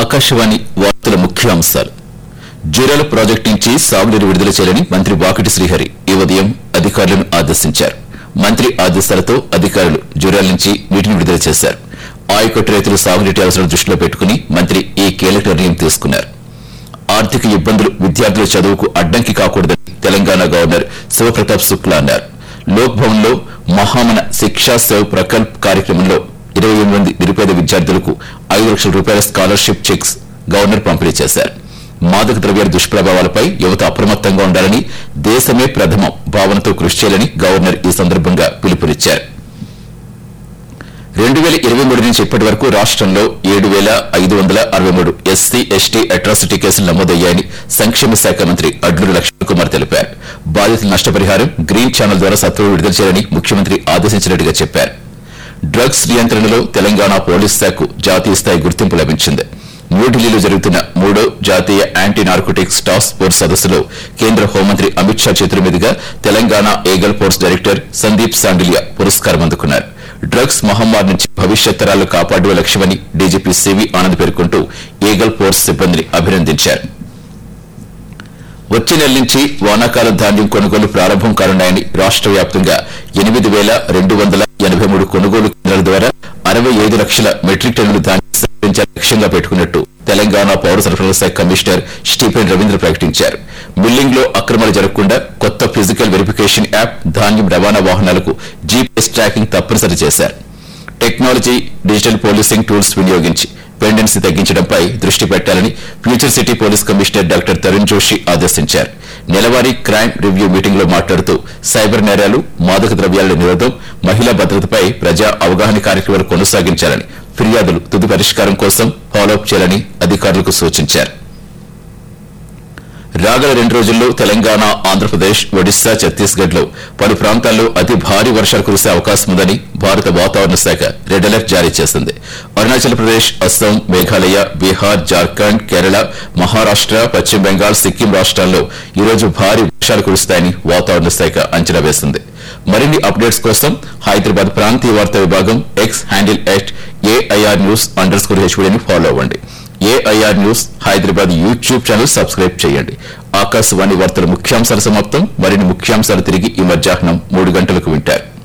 ఆకాశవాణి వార్తల ముఖ్యాంశాలు జూరాల ప్రాజెక్టు నుంచి సాగునీరు విడుదల చేయాలని మంత్రి వాకిటి శ్రీహరి ఈ ఉదయం అధికారులను ఆదేశించారు మంత్రి ఆదేశాలతో అధికారులు జూరాల నుంచి నీటిని విడుదల చేశారు ఆయకట్టు రైతుల సాగునీటి అవసరాలు దృష్టిలో పెట్టుకుని మంత్రి ఈ కీలక నిర్ణయం తీసుకున్నారు ఆర్థిక ఇబ్బందులు విద్యార్థుల చదువుకు అడ్డంకి కాకూడదని తెలంగాణ గవర్నర్ శివప్రతాప్ శుక్లా అన్నారు లోక్ భవన్ లో మహామన శిక్షా సేవ్ ప్రకల్ప్ కార్యక్రమంలో ఇరవై ఎనిమిది మంది నిరుపేద విద్యార్థులకు ఐదు లక్షల రూపాయల స్కాలర్షిప్ చెక్స్ గవర్నర్ పంపిణీ చేశారు మాదక ద్రవ్యాల దుష్ప్రభావాలపై యువత అప్రమత్తంగా ఉండాలని దేశమే ప్రథమం భావనతో కృషి చేయాలని గవర్నర్ ఈ సందర్భంగా పిలుపునిచ్చారు రెండు వేల ఇరవై మూడు నుంచి ఇప్పటి వరకు రాష్ట్రంలో ఏడు వేల ఐదు వందల అరవై మూడు ఎస్సీ ఎస్టీ అట్రాసిటీ కేసులు నమోదయ్యాయని సంక్షేమ శాఖ మంత్రి అడ్లూరు లక్ష్మణ్ కుమార్ తెలిపారు బాధితుల నష్టపరిహారం గ్రీన్ ఛానల్ ద్వారా సత్వరం విడుదల చేయాలని ముఖ్యమంత్రి ఆదేశించినట్టుగా చెప్పారు డ్రగ్స్ నియంత్రణలో తెలంగాణ పోలీస్ శాఖకు జాతీయ స్థాయి గుర్తింపు లభించింది న్యూఢిల్లీలో జరుగుతున్న మూడో జాతీయ యాంటీ నార్కోటిక్స్ టాస్క్ ఫోర్స్ సదస్సులో కేంద్ర హోంమంత్రి అమిత్ షా చేతుల మీదుగా Telangana eagle force director Sandeep Sandilya పురస్కారం అందుకున్నారు డ్రగ్స్ మహమ్మారి నుంచి భవిష్యత్ తరాలు కాపాడే లక్ష్యమని డీజీపీ సివి ఆనంద్ పేర్కొంటూ ఏగల్ ఫోర్స్ సిబ్బందిని అభినందించారు వచ్చే నెల నుంచి వానాకాల ధాన్యం కొనుగోలు ప్రారంభం కానున్నాయని రాష్ట్ర వ్యాప్తంగా ఎనిమిది వేల రెండు వందల ఎనభై మూడు కొనుగోలు కేంద్రాల ద్వారా అరవై ఐదు లక్షల మెట్రిక్ టన్నుల ధాన్యం సేకరించే లక్ష్యంగా పెట్టుకున్నట్టు తెలంగాణ పౌర సరఫరాల శాఖ కమిషనర్ స్టీఫెన్ రవీంద్ర ప్రకటించారు మిల్లింగ్ లో అక్రమాలు జరగకుండా కొత్త ఫిజికల్ వెరిఫికేషన్ యాప్ ధాన్యం రవాణా వాహనాలకు జీపీఎస్ ట్రాకింగ్ తప్పనిసరి చేశారు టెక్నాలజీ డిజిటల్ పోలీసింగ్ టూల్స్ వినియోగించి పెండెన్సీ తగ్గించడంపై దృష్టి పెట్టాలని future city police commissioner doctor Tarun Joshi ఆదేశించారు నెలవారీ క్రైమ్ రివ్యూ మీటింగ్ లో మాట్లాడుతూ సైబర్ నేరాలు మాదక ద్రవ్యాల నిరోధం మహిళా భద్రతపై ప్రజా అవగాహన కార్యక్రమాలు కొనసాగించాలని ఫిర్యాదులు తుది పరిష్కారం కోసం ఫాలోఅప్ చేయాలని అధికారులకు సూచించారు రాగల రెండు రోజుల్లో తెలంగాణ ఆంధ్రప్రదేశ్ ఒడిశా ఛత్తీస్గఢ్ లో పలు ప్రాంతాల్లో అతి భారీ వర్షాలు కురిసే అవకాశం ఉందని భారత వాతావరణ శాఖ రెడ్ అలర్ట్ జారీ చేసింది అరుణాచల్ ప్రదేశ్ అస్సాం మేఘాలయ బీహార్ జార్ఖండ్ కేరళ మహారాష్ట పశ్చిమ బెంగాల్ సిక్కిం రాష్ట్రాల్లో ఈ రోజు భారీ వర్షాలు కురుస్తాయని వాతావరణ శాఖ అంచనా వేసింది మరిన్ని అప్డేట్స్ కోసం హైదరాబాద్ ప్రాంతీయ వార్తా విభాగం X handle at AIR news under score హెచ్వీని ఫాలో అవ్వండి AIR news Hyderabad YouTube channel subscribe చేయండి ఆకాశవాణి వార్తల ముఖ్యాంశాల సమాప్తం మరిన్ని ముఖ్యాంశాలు తిరిగి ఈ మధ్యాహ్నం మూడు గంటలకు వింటారు